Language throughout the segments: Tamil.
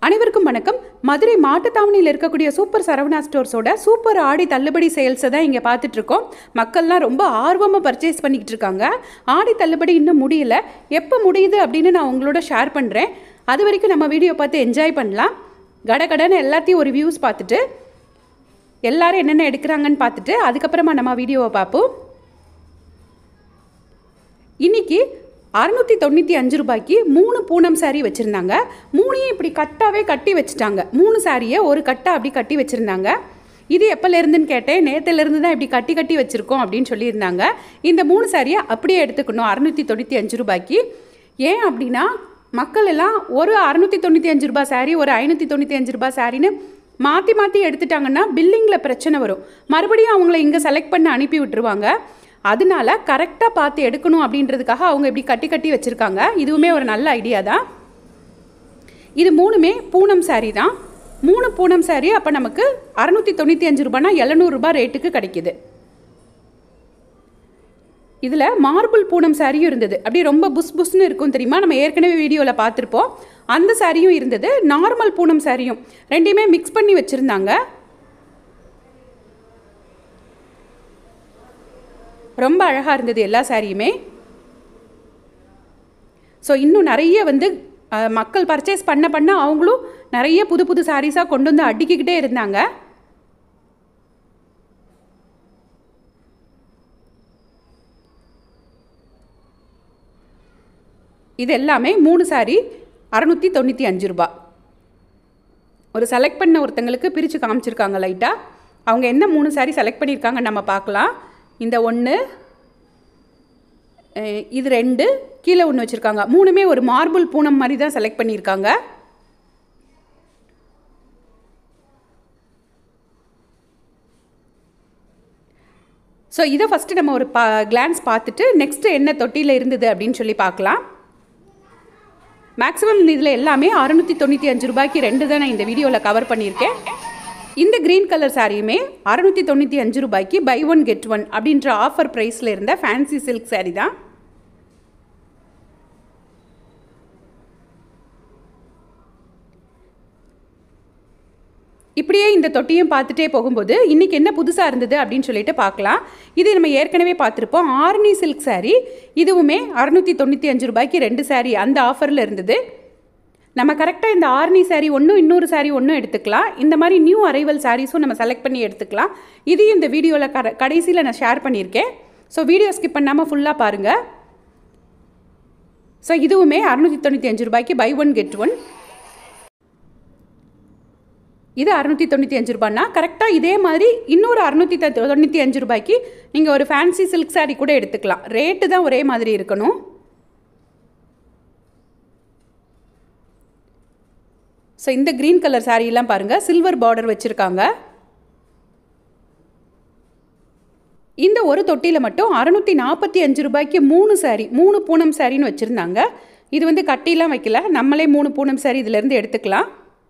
அனைவருக்கும் வணக்கம் மதுரை மாட்டுத்தாவணியில் இருக்கக்கூடிய சூப்பர் சரவணா ஸ்டோர்ஸோட சூப்பர் ஆடி தள்ளுபடி சேல்ஸை தான் இங்கே பார்த்துட்டு இருக்கோம் மக்கள்லாம் ரொம்ப ஆர்வமாக பர்ச்சேஸ் பண்ணிக்கிட்டு இருக்காங்க ஆடி தள்ளுபடி இன்னும் முடியல எப்போ முடியுது அப்படின்னு நான் உங்களோட ஷேர் பண்ணுறேன் அது வரைக்கும் நம்ம வீடியோ பார்த்து என்ஜாய் பண்ணலாம் கடகடன்னு எல்லாத்தையும் ஒரு வியூஸ் பார்த்துட்டு எல்லாரும் என்னென்ன எடுக்கிறாங்கன்னு பார்த்துட்டு அதுக்கப்புறமா நம்ம வீடியோவை பார்ப்போம் இன்னைக்கு அறுநூற்றி தொண்ணூற்றி அஞ்சு ரூபாய்க்கு மூணு பூனம் saree வச்சுருந்தாங்க மூணையும் இப்படி கட்டாவே கட்டி வச்சுட்டாங்க மூணு சாரியை ஒரு கட்டா அப்படி கட்டி வச்சுருந்தாங்க இது எப்போலேருந்துன்னு கேட்டேன் நேற்றுலேருந்து தான் இப்படி கட்டி கட்டி வச்சுருக்கோம் அப்படின்னு சொல்லியிருந்தாங்க இந்த மூணு சாரியை அப்படியே எடுத்துக்கணும் அறுநூற்றி தொண்ணூற்றி அஞ்சு ரூபாய்க்கு ஏன் அப்படின்னா மக்கள் எல்லாம் ஒரு அறுநூற்றி தொண்ணூற்றி அஞ்சு ரூபாய் saree ஒரு ஐநூற்றி தொண்ணூற்றி அஞ்சு ரூபாய் சாரின்னு மாற்றி மாற்றி எடுத்துட்டாங்கன்னா பில்லிங்கில் பிரச்சனை வரும் மறுபடியும் அவங்கள இங்கே செலக்ட் பண்ண அனுப்பி விட்டுருவாங்க அதனால கரெக்டாக பார்த்து எடுக்கணும் அப்படின்றதுக்காக அவங்க இப்படி கட்டி கட்டி வச்சுருக்காங்க இதுவுமே ஒரு நல்ல ஐடியா தான் இது மூணுமே பூனம் saree தான் மூணு பூனம் saree அப்போ நமக்கு அறநூற்றி தொண்ணூற்றி அஞ்சு ரூபானா எழுநூறுபா ரேட்டுக்கு கிடைக்குது இதில் மார்பிள் பூனம் சாரியும் இருந்தது அப்படியே ரொம்ப புஸ் புஸ்னு இருக்கும் தெரியுமா நம்ம ஏற்கனவே வீடியோவில் பார்த்துருப்போம் அந்த சாரியும் இருந்தது நார்மல் பூனம் சாரியும் ரெண்டையுமே மிக்ஸ் பண்ணி வச்சுருந்தாங்க ரொம்ப அழகாக இருந்தது எல்லா சாரியுமே ஸோ இன்னும் நிறைய வந்து அஹ், மக்கள் பர்ச்சேஸ் பண்ண பண்ண அவங்களும் நிறைய புது புது சாரீஸாக கொண்டு வந்து அடுக்கிக்கிட்டே இருந்தாங்க இது எல்லாமே மூணு சாரி அறநூற்றி தொண்ணூற்றி அஞ்சு ரூபா ஒரு செலக்ட் பண்ண ஒருத்தங்களுக்கு பிரித்து காமிச்சிருக்காங்க லைட்டாக அவங்க என்ன மூணு சாரி செலக்ட் பண்ணியிருக்காங்க நம்ம பார்க்கலாம் இந்த ஒன்று இது ரெண்டு கீழே ஒன்று வச்சுருக்காங்க மூணுமே ஒரு மார்பிள் பூனம் மாதிரி தான் செலக்ட் பண்ணியிருக்காங்க ஸோ இதை ஃபஸ்ட்டு நம்ம ஒரு பா கிளான்ஸ் பார்த்துட்டு நெக்ஸ்ட்டு என்ன தொட்டியில் இருந்தது அப்படின்னு சொல்லி பார்க்கலாம் மேக்ஸிமம் இதில் எல்லாமே அறுநூற்றி தொண்ணூற்றி அஞ்சு ரூபாய்க்கு ரெண்டு தான் நான் இந்த வீடியோவில் கவர் பண்ணியிருக்கேன் இந்த க்ரீன் கலர் சாரியுமே அறுநூற்றி தொண்ணூற்றி அஞ்சு ரூபாய்க்கு பை ஒன் கெட் ஒன் அப்படின்ற ஆஃபர் ப்ரைஸில் இருந்த ஃபேன்சி சில்க் saree தான் இப்படியே இந்த தொட்டியும் பார்த்துட்டே போகும்போது இன்றைக்கி என்ன புதுசாக இருந்தது அப்படின்னு சொல்லிட்டு பார்க்கலாம் இது நம்ம ஏற்கனவே பார்த்துருப்போம் ஆர்னி சில்க் saree இதுவுமே அறுநூற்றி தொண்ணூற்றி அஞ்சு ரூபாய்க்கு ரெண்டு saree அந்த ஆஃபரில் இருந்தது நம்ம கரெக்டாக இந்த ஆர்னி saree ஒன்றும் இன்னொரு saree ஒன்றும் எடுத்துக்கலாம் இந்த மாதிரி நியூ அரைவல் சாரீஸும் நம்ம செலக்ட் பண்ணி எடுத்துக்கலாம் இதையும் இந்த வீடியோவில் கர கடைசியில் நான் ஷேர் பண்ணியிருக்கேன் ஸோ வீடியோ ஸ்கிப் பண்ணாமல் ஃபுல்லாக பாருங்கள் ஸோ இதுவுமே அறுநூற்றி தொண்ணூற்றி அஞ்சு ரூபாய்க்கு பை ஒன் கெட் ஒன் இது அறுநூற்றி தொண்ணூற்றி அஞ்சு ரூபான்னா கரெக்டாக இதே மாதிரி இன்னொரு அறுநூற்றி தொண்ணூற்றி அஞ்சு ரூபாய்க்கு நீங்கள் ஒரு ஃபேன்சி சில்க் saree கூட எடுத்துக்கலாம் ரேட்டு தான் ஒரே மாதிரி இருக்கணும் ஸோ இந்த க்ரீன் கலர் சாரீலாம் பாருங்கள் சில்வர் பார்டர் வச்சுருக்காங்க இந்த ஒரு தொட்டியில் மட்டும் அறநூற்றி நாற்பத்தி அஞ்சு ரூபாய்க்கு மூணு saree மூணு பூனம் சாரின்னு வச்சுருந்தாங்க இது வந்து கட்டிலாம் வைக்கல நம்மளே மூணு பூனம் saree இதிலேருந்து எடுத்துக்கலாம்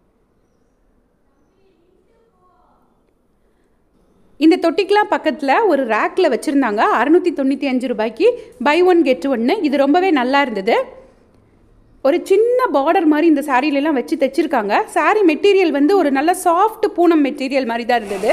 இந்த தொட்டிக்கெலாம் பக்கத்தில் ஒரு ரேக்கில் வச்சுருந்தாங்க அறநூற்றி தொண்ணூற்றி அஞ்சு ரூபாய்க்கு பை ஒன் கெட் ஒன்று இது ரொம்பவே நல்லா இருந்தது ஒரு சின்ன பார்டர் மாதிரி இந்த சாரீலெல்லாம் வச்சு தைச்சிருக்காங்க saree மெட்டீரியல் வந்து ஒரு நல்ல சாஃப்ட் பூனம் மெட்டீரியல் மாதிரி தான் இருந்தது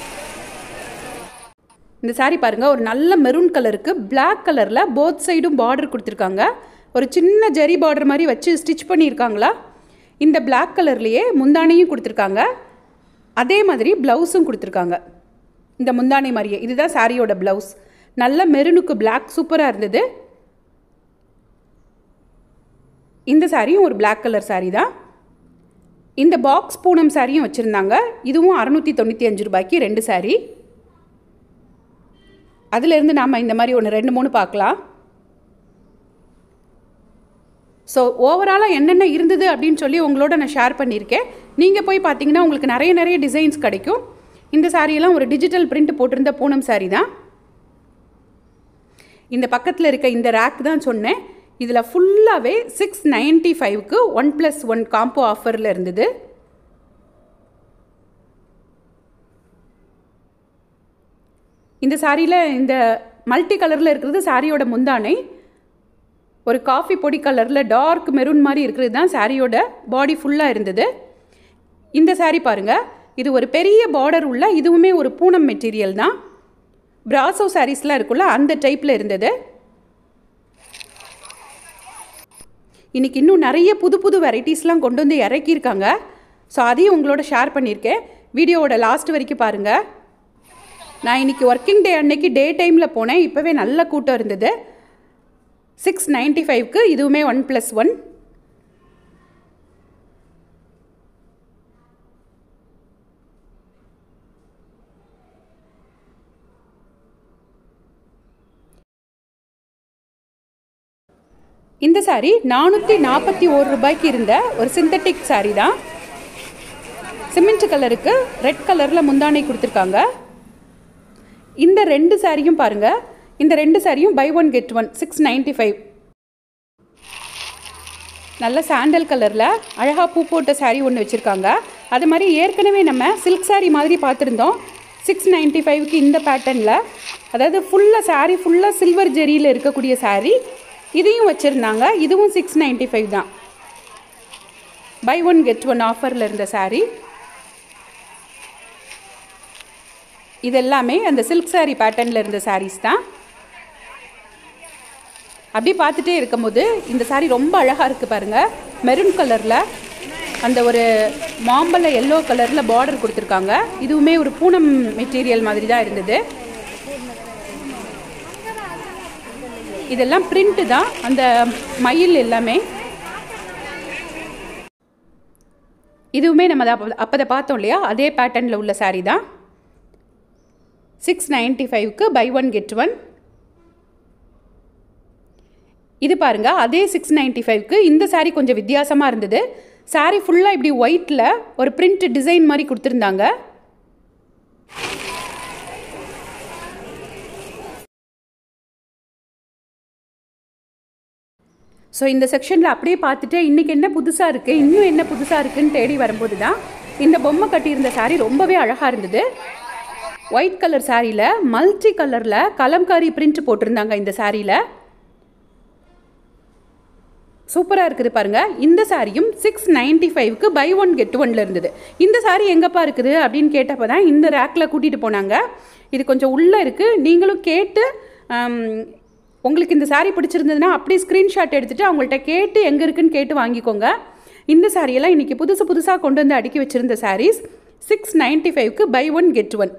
இந்த saree பாருங்கள் ஒரு நல்ல மெரூன் கலருக்கு Black கலரில் போத் சைடும் பார்டர் கொடுத்துருக்காங்க ஒரு சின்ன ஜரி பார்டர் மாதிரி வச்சு ஸ்டிச் பண்ணியிருக்காங்களா இந்த Black கலர்லேயே முந்தானையும் கொடுத்துருக்காங்க அதே மாதிரி ப்ளவுஸும் கொடுத்துருக்காங்க இந்த முந்தானை மாதிரியே இதுதான் சாரியோட ப்ளவுஸ் நல்ல மெரூனுக்கு Black சூப்பராக இருந்தது இந்த சாரியும் ஒரு Black கலர் saree தான் இந்த பாக்ஸ் பூனம் சாரியும் வச்சுருந்தாங்க இதுவும் அறநூற்றி தொண்ணூற்றி அஞ்சு ரூபாய்க்கு ரெண்டு saree அதிலிருந்து நாம் இந்த மாதிரி ஒன்று ரெண்டு மூணு பார்க்கலாம் ஸோ ஓவராலாக என்னென்ன இருந்தது அப்படின்னு சொல்லி உங்களோட நான் ஷேர் பண்ணியிருக்கேன் நீங்கள் போய் பார்த்தீங்கன்னா உங்களுக்கு நிறைய நிறைய டிசைன்ஸ் கிடைக்கும் இந்த சாரியெல்லாம் ஒரு டிஜிட்டல் பிரிண்ட் போட்டிருந்த பூனம் saree தான் இந்த பக்கத்தில் இருக்க இந்த ரேக் தான் சொன்னேன் இதில் ஃபுல்லாகவே சிக்ஸ் நைன்ட்டி ஃபைவ்க்கு ஒன் ப்ளஸ் ஒன் காம்போ ஆஃபரில் இருந்தது இந்த சாரியில் இந்த மல்டி கலரில் இருக்கிறது சாரியோட முந்தானை ஒரு காஃபி பொடி கலரில் டார்க் மெரூன் மாதிரி இருக்கிறது தான் சாரியோட பாடி ஃபுல்லாக இருந்தது இந்த saree பாருங்கள் இது ஒரு பெரிய பார்டர் உள்ள இதுவுமே ஒரு பூனம் மெட்டீரியல் தான் பிராசோ சாரீஸ்லாம் இருக்குல்ல அந்த டைப்பில் இருந்தது இன்றைக்கி இன்னும் நிறைய புது புது வெரைட்டிஸ்லாம் கொண்டு வந்து இறக்கியிருக்காங்க ஸோ அதையும் உங்களோட ஷேர் பண்ணியிருக்கேன் வீடியோவோட லாஸ்ட் வரைக்கும் பாருங்கள் நான் இன்றைக்கி ஒர்க்கிங் டே அன்னைக்கு டே டைமில் போனேன் இப்போவே நல்ல கூட்டம் இருந்தது சிக்ஸ் நைன்ட்டி ஃபைவ்க்கு இதுவுமே ஒன் ப்ளஸ் ஒன் இந்த சாரி நானூற்றி நாற்பத்தி ஒரு ரூபாய்க்கு இருந்த ஒரு சிந்தட்டிக் சாரி தான் சிமெண்ட் கலருக்கு ரெட் கலரில் முந்தானை கொடுத்துருக்காங்க இந்த ரெண்டு சாரியும் பாருங்கள் இந்த ரெண்டு சாரியும் buy one get one six ninety five நல்ல சாண்டல் கலரில் அழகாக பூ போட்ட சாரீ ஒன்று வச்சுருக்காங்க அது மாதிரி ஏற்கனவே நம்ம சில்க் சாரீ மாதிரி பார்த்துருந்தோம் சிக்ஸ் நைன்ட்டி ஃபைவ்க்கு இந்த பேட்டர்னில் அதாவது ஃபுல்லாக சாரீ ஃபுல்லாக சில்வர் ஜெரியில் இருக்கக்கூடிய சாரீ இதையும் வச்சுருந்தாங்க இதுவும் சிக்ஸ் நைன்ட்டி ஃபைவ் தான் பை ஒன் கெட் ஒன் ஆஃபரில் இருந்த சாரீ இது எல்லாமே அந்த சில்க் சாரீ பேட்டர்னில் இருந்த சாரீஸ் தான் அப்படியே பார்த்துட்டே இருக்கும்போது இந்த சாரீ ரொம்ப அழகாக இருக்குது பாருங்கள் மெரூன் கலரில் அந்த ஒரு மாம்பழ எல்லோ கலரில் பார்டர் கொடுத்துருக்காங்க இதுவுமே ஒரு பூனம் மெட்டீரியல் மாதிரி தான் இருந்தது இதெல்லாம் பிரிண்ட்டு தான் அந்த மயில் எல்லாமே இதுவுமே நம்ம அப்போ அப்போதை பார்த்தோம் இல்லையா அதே பேட்டர்னில் உள்ள சாரீ தான் சிக்ஸ் நைன்ட்டி ஃபைவ்க்கு பை ஒன் கெட் ஒன் இது பாருங்க அதே சிக்ஸ் நைன்ட்டி ஃபைவ்க்கு இந்த சாரீ கொஞ்சம் வித்தியாசமாக இருந்தது சாரீ ஃபுல்லாக இப்படி ஒயிட்டில் ஒரு பிரிண்ட் டிசைன் மாதிரி கொடுத்துருந்தாங்க ஸோ இந்த செக்ஷனில் அப்படியே பார்த்துட்டு இன்றைக்கி என்ன புதுசாக இருக்குது இன்னும் என்ன புதுசாக இருக்குன்னு தேடி வரும்போது தான் இந்த பொம்மை கட்டியிருந்த சாரீ ரொம்பவே அழகாக இருந்தது ஒயிட் கலர் சாரியில் மல்டி கலரில் கலம்காரி பிரிண்ட் போட்டிருந்தாங்க இந்த சாரியில் சூப்பராக இருக்குது பாருங்கள் இந்த சாரியும் சிக்ஸ் நைன்ட்டி ஃபைவ்க்கு பை ஒன் கெட் ஒன்ல இருந்தது இந்த சாரி எங்கப்பா இருக்குது அப்படின்னு கேட்டப்போ தான் இந்த ரேக்கில் கூட்டிகிட்டு போனாங்க இது கொஞ்சம் உள்ளே இருக்குது நீங்களும் கேட்டு உங்களுக்கு இந்த சாரீ பிடிச்சிருந்ததுன்னா அப்படியே ஸ்க்ரீன்ஷாட் எடுத்துகிட்டு அவங்கள்ட்ட கேட்டு எங்கே இருக்குன்னு கேட்டு வாங்கிக்கோங்க இந்த சாரியெல்லாம் இன்றைக்கி புதுசு புதுசாக கொண்டு வந்து அடுக்கி வச்சுருந்த சாரீஸ் சிக்ஸ் நைன்ட்டி ஃபைவ்க்கு பை ஒன் கெட் ஒன்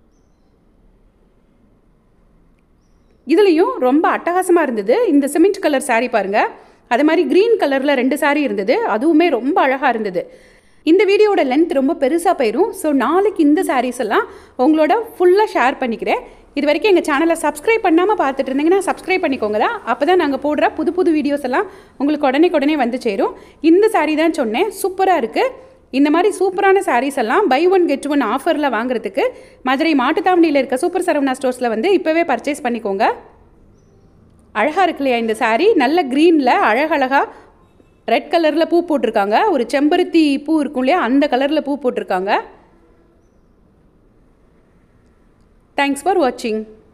இதுலேயும் ரொம்ப அட்டகாசமாக இருந்தது இந்த சிமெண்ட் கலர் சாரீ பாருங்கள் அது மாதிரி க்ரீன் கலரில் ரெண்டு சாரீ இருந்தது அதுவுமே ரொம்ப அழகாக இருந்தது இந்த வீடியோட லென்த் ரொம்ப பெருசாக போயிடும் ஸோ நாளைக்கு இந்த சாரீஸ் எல்லாம் உங்களோட ஃபுல்லாக ஷேர் பண்ணிக்கிறேன் இது வரைக்கும் எங்கள் சேனலை சப்ஸ்கிரைப் பண்ணாமல் பார்த்துட்டு இருந்தீங்கன்னா சப்ஸ்கிரைப் பண்ணிக்கோங்க தான் அப்போ தான் நாங்கள் போடுற புது புது வீடியோஸ் எல்லாம் உங்களுக்கு உடனே உடனே வந்து சேரும் இந்த சாரீ தான் சொன்னேன் சூப்பராக இருக்குது இந்த மாதிரி சூப்பரான சாரீஸ் எல்லாம் பை ஒன் கெட் ஒன் ஆஃபரில் வாங்குறதுக்கு மதுரை மாட்டுத்தாவணியில் இருக்க சூப்பர் சரவணா ஸ்டோர்ஸில் வந்து இப்போவே பர்ச்சேஸ் பண்ணிக்கோங்க அழகாக இருக்கு இல்லையா இந்த சாரீ நல்ல க்ரீனில் அழகழகாக ரெட் கலரில் பூ போட்டிருக்காங்க ஒரு செம்பருத்தி பூ இருக்கும் இல்லையா அந்த கலரில் பூ போட்டிருக்காங்க தேங்க்ஸ் ஃபார் வாட்சிங்